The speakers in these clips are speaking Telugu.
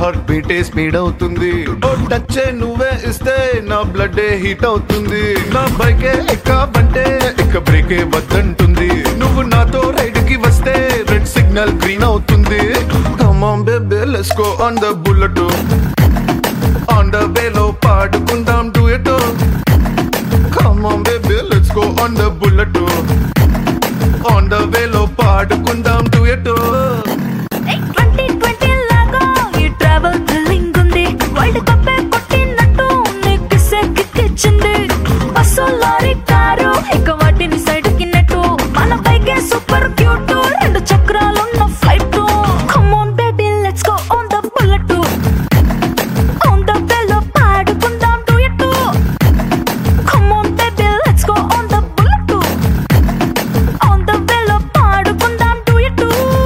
హార్ట్ బీటే స్పీడ్ అవుతుంది ఓ టచ్ నువ్వే ఇస్తే నా బ్లడ్ హీట్ అవుతుంది నా బైకే ఎక్కాబంటే ఇక బ్రేకే వద్దంటుంది నువ్వు నాతో రైడ్ కి వస్తే రెడ్ సిగ్నల్ గ్రీన్ అవుతుంది come on baby let's go on the bullet on the వేలో పాడుకుందాం duet come on baby let's go on the bullet on the వేలో పాడుకుందాం డూయట్ ట్వంటీ ట్వంటీ లాగా ఈ ట్రావెల్ థ్రిల్లింగ్ ఉంది వరల్డ్ కప్ పుట్టినట్టు నీకు కిక్కిచ్చింది బస్సు లారీ కారు ఇక వాటిని సైడ్ కిన్నట్టు మన బైకే సూపర్ క్యూట్ రెండు చక్రాలున్న flight come on baby let's go on the bullet on the వేలో పాడుకుందాం duet come on baby let's go on the bullet on the వేలో పాడుకుందాం డూయట్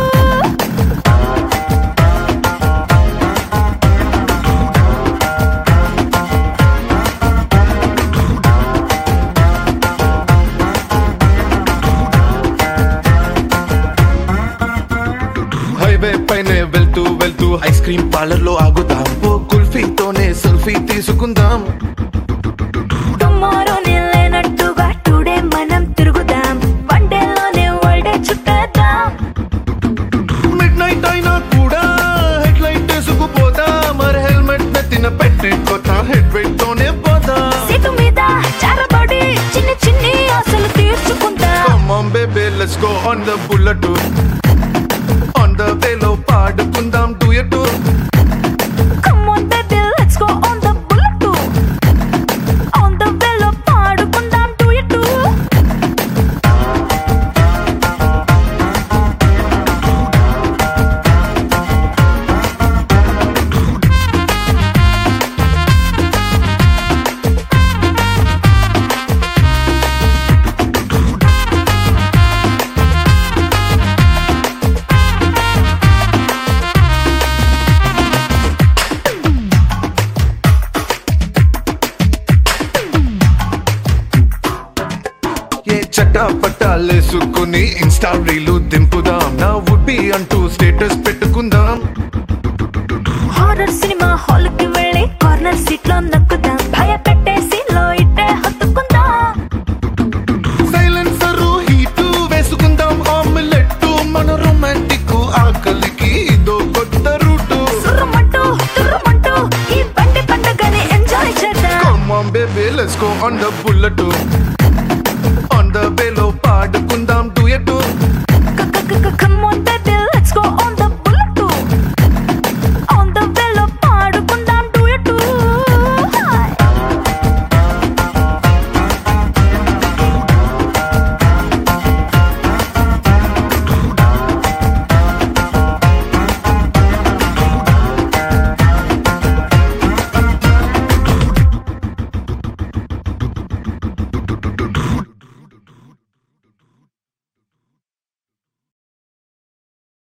హైవే పైనే వెళ్తూ వెళ్తూ ఐస్ క్రీమ్ పార్లర్ లో ఆగుదాం ఓ కుల్ఫీతోనే సెల్ఫీ తీసుకుందాం టుమారో లేనట్టుగా టుడే మనం తిరుగుదాం వన్ డేలోనే వరల్డ్ చుట్టేద్దాం మిడ్ నైట్ అయినా కూడా హెడ్ లైట్ వేసుకుపోదా మరి హెల్మెట్ నెత్తిన పెట్టుకోతా హెడ్ వెయిట్ తోనే పోదా సీటు మీద చారబడి చిన్ని చిన్ని ఆశలు తీర్చుకుందాం Come on baby let's go on the bullet on the వేలో పాడుకుందాం duet come on baby let's go on the bullet on the వేలో పాడుకుందాం డూయట్ ఏ చట్టా పట్టాలేసుకుని ఇన్స్టా రీలు దింపుదాం నా వుడ్ బి అంటూ స్టేటస్ పెట్టుకుందాం హారర్ సినిమా హాల్ కి వెళ్ళి కార్నర్ సీట్ లో నక్కుదాం భయపెట్టే